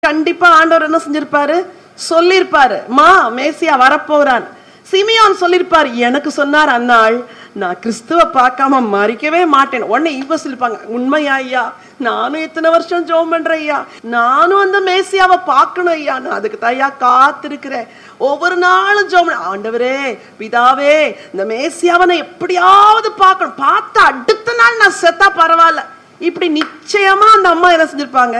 கண்டிப்பா ஆண்டவர் என்ன செஞ்சிருப்பாரு சொல்லிருப்பாரு மா மேசியா வரப்போறான் சிமியான் சொல்லிருப்பாரு எனக்கு சொன்னார் அந்நாள் நான் கிறிஸ்துவ பார்க்காம மறிக்கவே மாட்டேன் உடனே இவ சொல்லிருப்பாங்க உண்மையா ஐயா நானும் இத்தனை வருஷம் ஜோம் பண்றேன் ஐயா நானும் அந்த மேசியாவை பார்க்கணும் ஐயா நான் அதுக்கு தாயா காத்திருக்கிறேன் ஒவ்வொரு நாளும் ஜோம் பண்ண- ஆண்டவரே பிதாவே இந்த மேசியாவை நான் எப்படியாவது பார்க்கணும் பார்த்த அடுத்த நாள் நான் செத்தா பரவாயில்ல இப்படி நிச்சயமா அந்த அம்மா என்ன செஞ்சிருப்பாங்க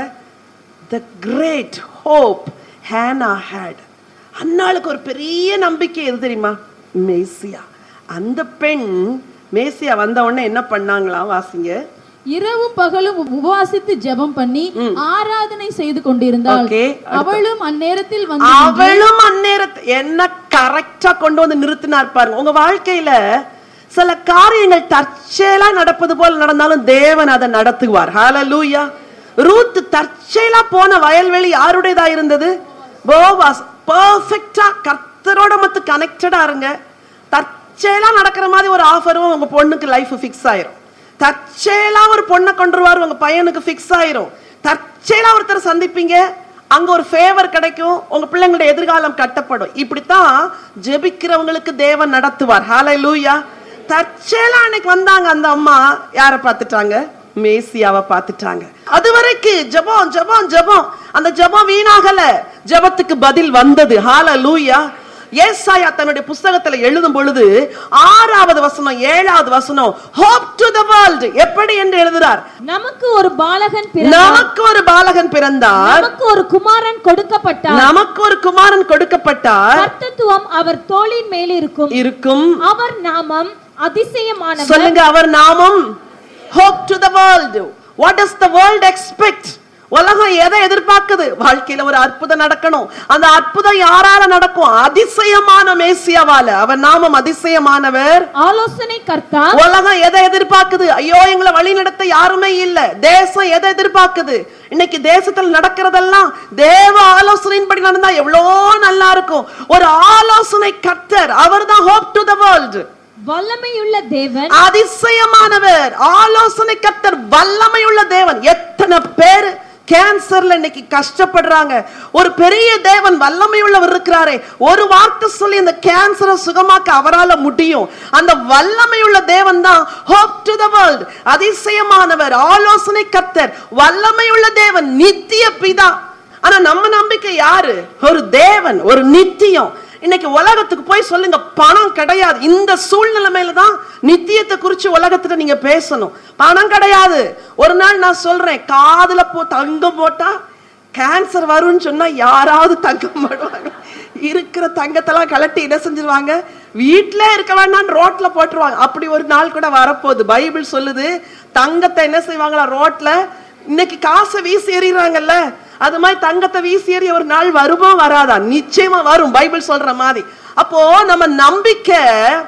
the great hope Hannah had அன்னாளுக்கு ஒரு பெரிய நம்பிக்கை எது தெரியுமா மேசியா அந்த பெண் மேசியா வந்த உடனே என்ன பண்ணாங்களாம் வாசிங்க இரவும் பகலும் உபவாசித்து ஜெபம் பண்ணி ஆராதனை செய்து கொண்டிருந்தாள் Okay, அவளும் அந்நேரத்தில் வந்து அவளும் அந்நேரத்தை என்ன கரெக்டா கொண்டு வந்து நிறுத்தினார் பாருங்க உங்க வாழ்க்கையில சில காரியங்கள் தற்செயலா நடப்பது போல நடந்தாலும் தேவன் அதை நடத்துவார் ஹalleluya ரூத் தற்செயலா போன வயல்வெளி யாருடையதா இருந்தது போவாஸ் பெர்ஃபெக்ட்டா கர்த்தரோட மத்து கனெக்டடா இருங்க தற்செயலா நடக்கிற மாதிரி ஒரு ஆஃபரும் உங்க பொண்ணுக்கு லைஃப் ஃபிக்ஸ் ஆயிரும் தற்செயலா ஒரு பொண்ணை கொண்டுருவாரு உங்க பையனுக்கு ஃபிக்ஸ் ஆயிரும் தற்செயலா ஒருத்தர் சந்திப்பீங்க அங்க ஒரு ஃபேவர் கிடைக்கும் உங்க பிள்ளைங்களுடைய எதிர்காலம் கட்டப்படும் இப்படித்தான் ஜெபிக்கிறவங்களுக்கு தேவன் நடத்துவார் ஹalleluya தற்செயலா அன்னைக்கு வந்தாங்க அந்த அம்மா யாரை பார்த்துட்டாங்க மேசியாவை பார்த்துட்டாங்க அது வரைக்கும் ஜெபம் ஜெபம் ஜெபம் அந்த ஜெபம் வீணாகல ஜெபத்துக்கு பதில் வந்தது ஹalleluya ஏசாயா தன்னுடைய புஸ்தகத்துல எழுதும் பொழுது ஆறாவது வசனம் ஏழாவது வசனம் ஹோப் டு த வேர்ல்ட் எப்படி என்று எழுதுறார் நமக்கு ஒரு பாலகன் பிறந்தார் நமக்கு ஒரு பாலகன் பிறந்தார் நமக்கு ஒரு குமாரன் கொடுக்கப்பட்டார் நமக்கு ஒரு குமாரன் கொடுக்கப்பட்டார் கர்த்தத்துவம் அவர் தோளின் மேல் இருக்கும் இருக்கும் அவர் நாமம் அதிசயமானவர் சொல்லுங்க அவர் நாமம் hope to the world what does the world expect உலகம் எதை எதிர்பார்க்குது வாழ்க்கையில ஒரு அற்புதம் நடக்கணும் அந்த அற்புதம் யாரால நடக்கும் அதிசயமான மேசியாவால அவர் நாமம் அதிசயமானவர் ஆலோசனை கர்த்தா உலகம் எதை எதிர்பார்க்குது ஐயோ எங்களை வழி நடத்த யாருமே இல்ல தேசம் எதை எதிர்பார்க்குது இன்னைக்கு தேசத்துல நடக்கிறதெல்லாம் தேவ ஆலோசனையின்படி நடந்தா எவ்வளோ நல்லா இருக்கும் ஒரு ஆலோசனை கர்த்தர் அவர்தான் ஹோப் டு த வேர்ல்ட் வல்லமையுள்ள தேவன் அதிசயமானவர் ஆலோசனை கர்த்தர் வல்லமையுள்ள தேவன் எத்தனை பேர் கேன்சர்ல இன்னைக்கு கஷ்டப்படுறாங்க ஒரு பெரிய தேவன் வல்லமையுள்ளவர் இருக்கிறாரே ஒரு வார்த்தை சொல்லி அந்த கேன்சரை சுகமாக்க அவரால முடியும் அந்த வல்லமையுள்ள தேவன் தான் ஹோப் டு த வேர்ல்ட் அதிசயமானவர் ஆலோசனை கர்த்தர் வல்லமையுள்ள தேவன் நித்திய பிதா ஆனா நம்ம நம்பிக்கை யாரு ஒரு தேவன் ஒரு நித்தியம் இன்னைக்கு உலகத்துக்கு போய் சொல்லுங்க பணம் கிடையாது இந்த சூழ்நிலைமையில தான் நித்தியத்தை குறிச்சு உலகத்துல நீங்க பேசணும் பணம் கிடையாது ஒரு நாள் நான் சொல்றேன் காதுல போ தங்கம் போட்டா கேன்சர் வரும்னு சொன்னா யாராவது தங்கம் போடுவாங்க இருக்கிற தங்கத்தெல்லாம் கலட்டி என்ன செஞ்சிருவாங்க வீட்டிலே இருக்க வேண்டாம் ரோட்ல போட்டுருவாங்க அப்படி ஒரு நாள் கூட வரப்போகுது பைபிள் சொல்லுது தங்கத்தை என்ன செய்வாங்களா ரோட்ல இன்னைக்கு காசை வீசி எறிகிறாங்கல்ல அது மாதிரி தங்கத்தை வீசி எறிய ஒரு நாள் வருமா வராதா நிச்சயமா வரும் பைபிள் சொல்ற மாதிரி அப்போ நம்ம நம்பிக்கை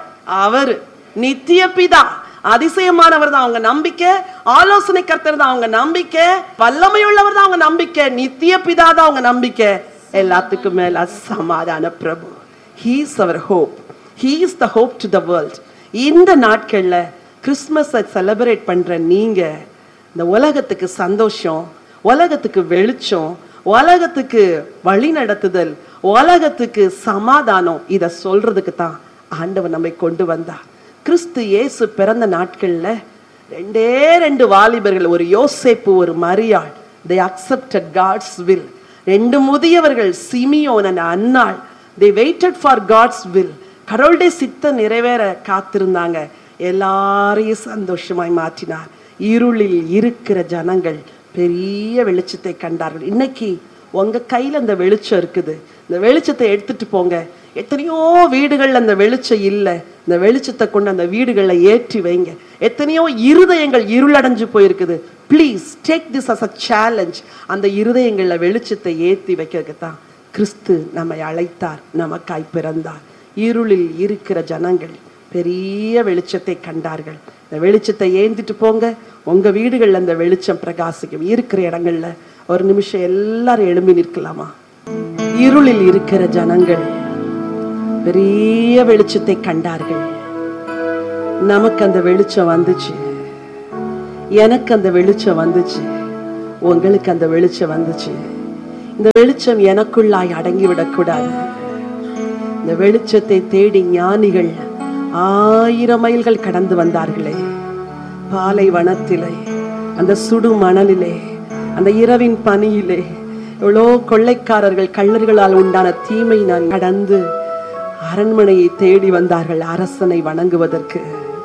அவரு நித்திய பிதா அதிசயமானவர் தான் அவங்க நம்பிக்கை ஆலோசனை கர்த்தர் தான் அவங்க நம்பிக்கை வல்லமையுள்ளவர் தான் அவங்க நம்பிக்கை நித்திய பிதா தான் அவங்க நம்பிக்கை எல்லாத்துக்கும் மேல சமாதான பிரபு ஹீஸ் அவர் hope he's the hope to the world இந்த நாட்கள்ல கிறிஸ்மஸை செலிப்ரேட் பண்ற நீங்க இந்த உலகத்துக்கு சந்தோஷம் உலகத்துக்கு வெளிச்சம் உலகத்துக்கு வழி நடத்துதல் உலகத்துக்கு சமாதானம் இத சொல்றதுக்கு தான் ஆண்டவர் நம்மை கொண்டு வந்தார் கிறிஸ்து இயேசு பிறந்த நாட்கள்ல ரெண்டே ரெண்டு வாலிபர்கள் ஒரு யோசேப்பு ஒரு மரியாள் தே அக்செப்டட் காட்ஸ் வில் ரெண்டு முதியவர்கள் சிமியோன் and அன்னாள் they waited for God's will கடவுளுடைய சித்த நிறைவேற காத்திருந்தாங்க எல்லாரையும் சந்தோஷமாய் மாற்றினார் இருளில் இருக்கிற ஜனங்கள் பெரிய வெளிச்சத்தை கண்டார்கள் இன்னைக்கு உங்க கையில அந்த வெளிச்சம் இருக்குது இந்த வெளிச்சத்தை எடுத்துட்டு போங்க எத்தனையோ வீடுகள்ல அந்த வெளிச்சம் இல்லை இந்த வெளிச்சத்தை கொண்டு அந்த வீடுகளை ஏற்றி வைங்க எத்தனையோ இருதயங்கள் இருளடைஞ்சு போயிருக்குது please take this as a challenge அந்த இருதயங்கள்ல வெளிச்சத்தை ஏற்றி வைக்கிறதுக்கு தான் கிறிஸ்து நம்மை அழைத்தார் நமக்காய் பிறந்தார் இருளில் இருக்கிற ஜனங்கள் பெரிய வெளிச்சத்தை கண்டார்கள் இந்த வெளிச்சத்தை ஏந்திட்டு போங்க உங்க வீடுகள்ல அந்த வெளிச்சம் பிரகாசிக்கும் இருக்கிற இடங்கள்ல ஒரு நிமிஷம் எல்லாரும் எழும்பி நிற்கலாமா இருளில் இருக்கிற ஜனங்கள் பெரிய வெளிச்சத்தை கண்டார்கள் நமக்கு அந்த வெளிச்சம் வந்துச்சு எனக்கு அந்த வெளிச்சம் வந்துச்சு உங்களுக்கு அந்த வெளிச்சம் வந்துச்சு இந்த வெளிச்சம் எனக்குள்ளாய் அடங்கிவிடக் கூடாது இந்த வெளிச்சத்தை தேடி ஞானிகள் ஆயிரம் மைல்கள் கடந்து வந்தார்களே பாலைவனத்திலே அந்த சுடு மணலிலே அந்த இரவின் பனியிலே எவ்வளோ கொள்ளைக்காரர்கள் கள்ளர்களால் உண்டான தீமை நான் கடந்து அரண்மனையை தேடி வந்தார்கள் அரசனை வணங்குவதற்கு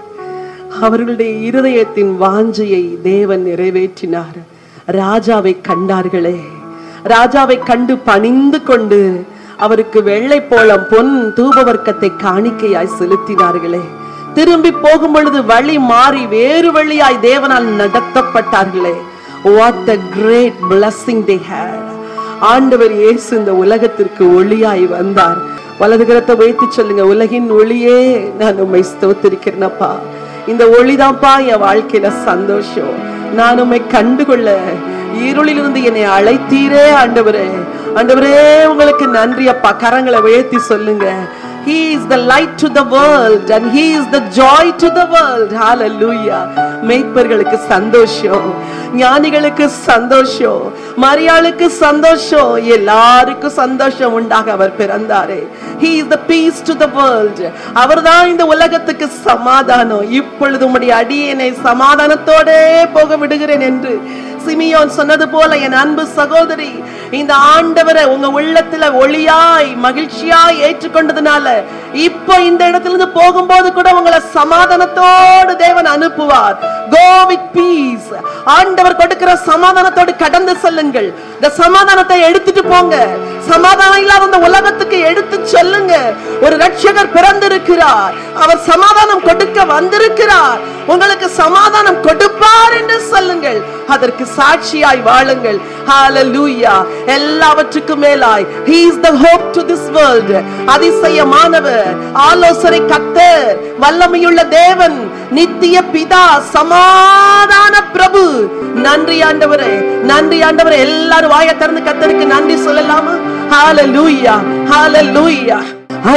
அவர்களுடைய இருதயத்தின் வாஞ்சையை தேவன் நிறைவேற்றினார் ராஜாவை கண்டார்களே ராஜாவை கண்டு பணிந்து கொண்டு அவருக்கு வெள்ளை போலம் பொன் தூபவர்க்கத்தை காணிக்கையாய் செலுத்தினார்களே திரும்பி போகும் பொழுது வழி மாறி வேறு வழியாய் தேவனால் நடத்தப்பட்டார்களே what a great blessing they had ஆண்டவர் இயேசு இந்த உலகத்திற்கு ஒளியாய் வந்தார் வலது கரத்தை வைத்து சொல்லுங்க உலகின் ஒளியே நான் உம்மை ஸ்தோத்திரிக்கிறேனப்பா இந்த ஒளிதான்ப்பா என் வாழ்க்கையில சந்தோஷம் நான் உம்மை கண்டுகொள்ள இருளிலிருந்து என்னை அழைத்தீரே ஆண்டவரே ஆண்டவரே உங்களுக்கு நன்றி அப்பா கரங்களை உயர்த்தி சொல்லுங்க He is the light to the world and he is the joy to the world. Hallelujah. மேய்ப்பர்களுக்கு சந்தோஷம் ஞானிகளுக்கு சந்தோஷம் மரியாளுக்கு சந்தோஷம் எல்லாருக்கும் சந்தோஷம் உண்டாக அவர் பிறந்தாரே He is the peace to the world. அவர்தான் இந்த உலகத்துக்கு சமாதானம் இப்பொழுது உம்முடைய அடியனை சமாதானத்தோடே போக விடுகிறேன் என்று சிமியோன் சொன்னது போல என் அன்பு சகோதரி இந்த ஆண்டவரை உங்க உள்ளத்துல ஒளியாய் மகிழ்ச்சியாய் ஏற்றுக்கொண்டதுனால இப்போ இந்த இடத்துல இருந்து போகும்போது கூட உங்களை சமாதானத்தோடு தேவன் அனுப்புவார் கோ வித் பீஸ் ஆண்டவர் கொடுக்கிற சமாதானத்தோடு கடந்து செல்லுங்கள் இந்த சமாதானத்தை எடுத்துட்டு போங்க சமாதானம் இல்லாத இந்த உலகத்துக்கு எடுத்து சொல்லுங்க ஒரு ரட்சகர் பிறந்திருக்கிறார் அவர் சமாதானம் கொடுக்க வந்திருக்கிறார் உங்களுக்கு சமாதானம் கொடுப்பார் என்று சொல்லுங்கள் அதற்கு சாட்சியாய் வாழுங்கள் ஹalleluya எல்லாவற்றுக்கும் மேலாய் he is the hope to this world அதிசயமானவர் ஆலோசனை கர்த்தர் வல்லமையுள்ள தேவன் நித்திய பிதா சமாதான பிரபு நன்றி ஆண்டவரே நன்றி ஆண்டவரே எல்லாரும் வாயை திறந்து கர்த்தருக்கு நன்றி சொல்லலாமா ஹalleluya ஹalleluya